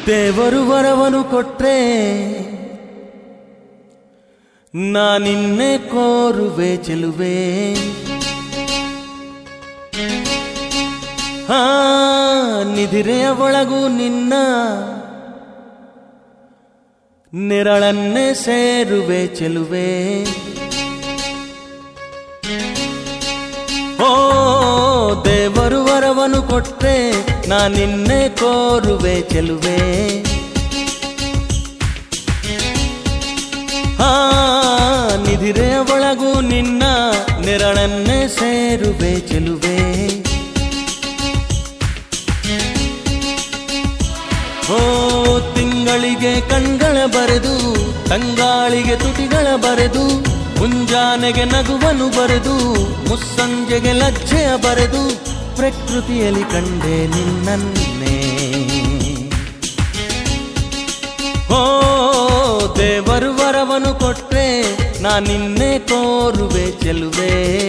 ದೇವರು ವರವನು ಕೊಟ್ರೆ ನಾನಿನ್ನೆ ಕೋರುವೆ ಚೆಲುವೆ ಹಾ ನಿಧಿರೆಯ ಒಳಗೂ ನಿನ್ನ ನೆರಳನ್ನೇ ಸೇರುವೆ ಚೆಲುವೆ ಓ ದೇವರು ವರವನು ಕೊಟ್ರೆ ನಾನಿನ್ನೆ ಕೋರುವೆ ಚೆಲುವೆ ಹಾ ನಿಧಿರೆಯ ಒಳಗೂ ನಿನ್ನ ನೆರಳನ್ನೇ ಸೇರುವೆ ಚೆಲುವೆ ಓ ತಿಂಗಳಿಗೆ ಕಣ್ಗಳ ಬರೆದು ತಂಗಾಳಿಗೆ ತುಟಿಗಳ ಬರೆದು ಮುಂಜಾನೆಗೆ ನಗುವನು ಬರೆದು ಮುಸ್ಸಂಜೆಗೆ ಲಜ್ಜೆಯ ಬರೆದು ಪ್ರಕೃತಿಯಲ್ಲಿ ಕಂಡೆ ನಿನ್ನನ್ನೇ ಓ ದೇವರು ವರವನು ಕೊಟ್ರೆ ನಾನಿನ್ನೆ ಕೋರುವೆ ಚೆಲುವೆ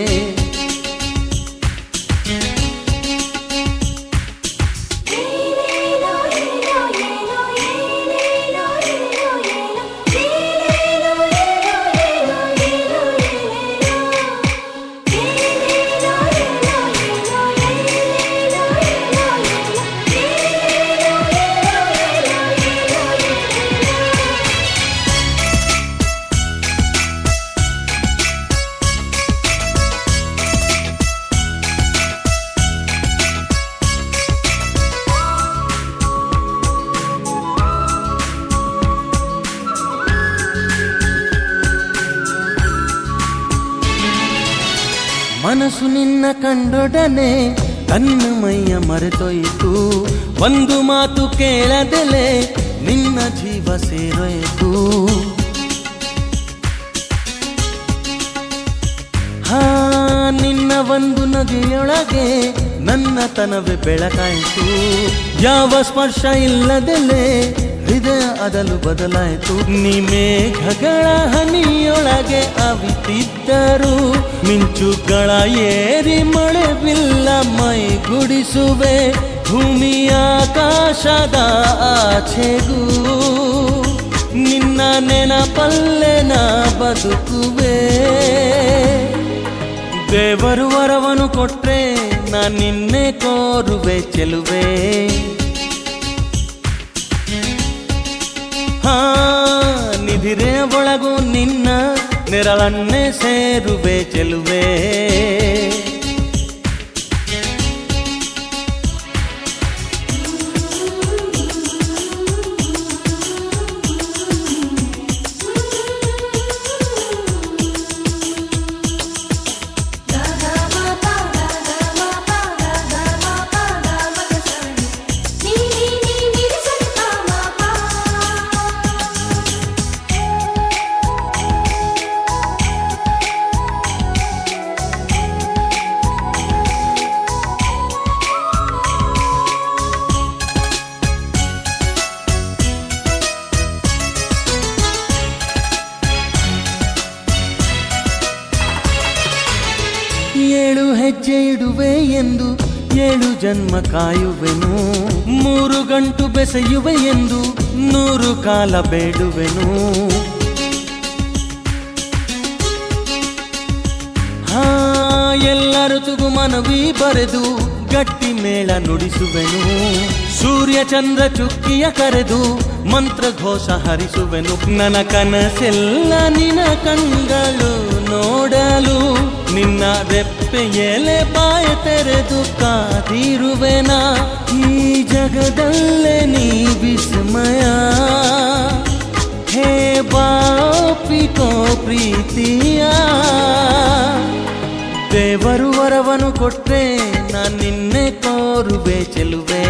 ಮನಸ್ಸು ನಿನ್ನ ಕಂಡೊಡನೆ ತನ್ನ ಮೈಯ ಮರೆತೊಯ್ತು ಒಂದು ಮಾತು ಕೇಳದೆಲೆ ನಿನ್ನ ಜೀವ ಸೇರೊಯ್ತು ಹಾ ನಿನ್ನ ಒಂದು ನಗೆಯೊಳಗೆ ನನ್ನ ತನವೇ ಬೆಳಕಾಯಿತು ಯಾವ ಸ್ಪರ್ಶ ಇಲ್ಲದೆಲೆ ಹೃದಯ ಅದಲು ಬದಲಾಯಿತು ನಿಮೇಘಗಳ ಹನಿಯೊಳಗೆ ಅವಿತಿದ್ದರು ಮಿಂಚುಗಳ ಏರಿ ಮಳೆ ಬಿಲ್ಲ ಮೈ ಗುಡಿಸುವೆ ಭೂಮಿಯ ಆಕಾಶದ ಆಚೆಗೂ ನಿನ್ನ ನೆನಪಲ್ಲೆ ನಾ ಬದುಕುವೆ ದೇವರು ವರವನು ಕೊಟ್ರೆ ನಾನು ನಿನ್ನೆ ಕೋರುವೆ ಚೆಲುವೆ ಹಾ ನಿಧಿರೆ ಒಳಗು ನಿನ್ನ ನೆರಳನ್ನೇ ಸೇರುವೆ ಚೆಲುವೆ ಏಳು ಹೆಜ್ಜೆ ಇಡುವೆ ಎಂದು ಏಳು ಜನ್ಮ ಕಾಯುವೆನು ಮೂರು ಗಂಟು ಬೆಸೆಯುವೆ ಎಂದು ನೂರು ಕಾಲ ಬೇಡುವೆನು ಹಾ ಎಲ್ಲ ಋತುಗು ಮನವಿ ಬರೆದು ಗಟ್ಟಿ ಮೇಳ ನುಡಿಸುವೆನು ಸೂರ್ಯ ಚಂದ್ರ ಚುಕ್ಕಿಯ ಕರೆದು ಮಂತ್ರ ಘೋಷ ಹರಿಸುವೆನು ನನ್ನ ಕನಸೆಲ್ಲ ನಿನ ಕಣ್ಗಳು ನೋಡಲು ನಿನ್ನ ರೆಪ್ಪೆ ಎಲೆ ಬಾಯ ತೆರೆದು ಕಾದಿರುವೆನ ಈ ಜಗದಲ್ಲೇ ನೀ ವಿಸ್ಮಯ ಹೇ ಬಾಪಿಕೋ ಪ್ರೀತಿಯ ದೇವರು ವರವನು ಕೊಟ್ರೆ ನಾನು ನಿನ್ನೆ ಕೋರುವೆ ಚೆಲುವೆ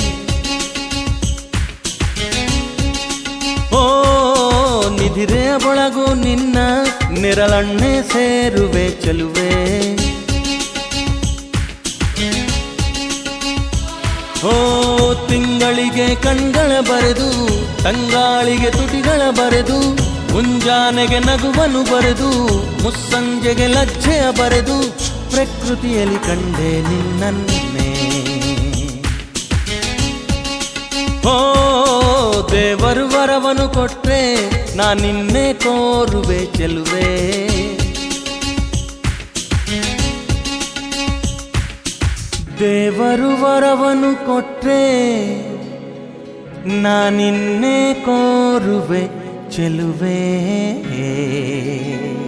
ಓ ನಿಧಿರೆಯ ಒಳಗು ನಿನ್ನ ನೆರಳನ್ನೇ ಸೇರುವೆ ಚೆಲುವೆ ಓ ತಿಂಗಳಿಗೆ ಕಣ್ಗಳ ಬರೆದು ತಂಗಾಳಿಗೆ ತುಟಿಗಳ ಬರೆದು ಮುಂಜಾನೆಗೆ ನಗುವನು ಬರೆದು ಮುಸ್ಸಂಜೆಗೆ ಲಜ್ಜೆಯ ಬರೆದು ಪ್ರಕೃತಿಯಲ್ಲಿ ಕಂಡೆ ನಿನ್ನನ್ನೇ ಓ ದೇವರು ವರವನು ಕೊಟ್ರೆ ನಾ ನಿನ್ನೆ ಕೋರುವೆ ಚೆಲುವೆ ದೇವರು ವರವನು ಕೊಟ್ರೆ ನಾ ನಿನ್ನೆ ಕೋರುವೆ ಚೆಲುವೆ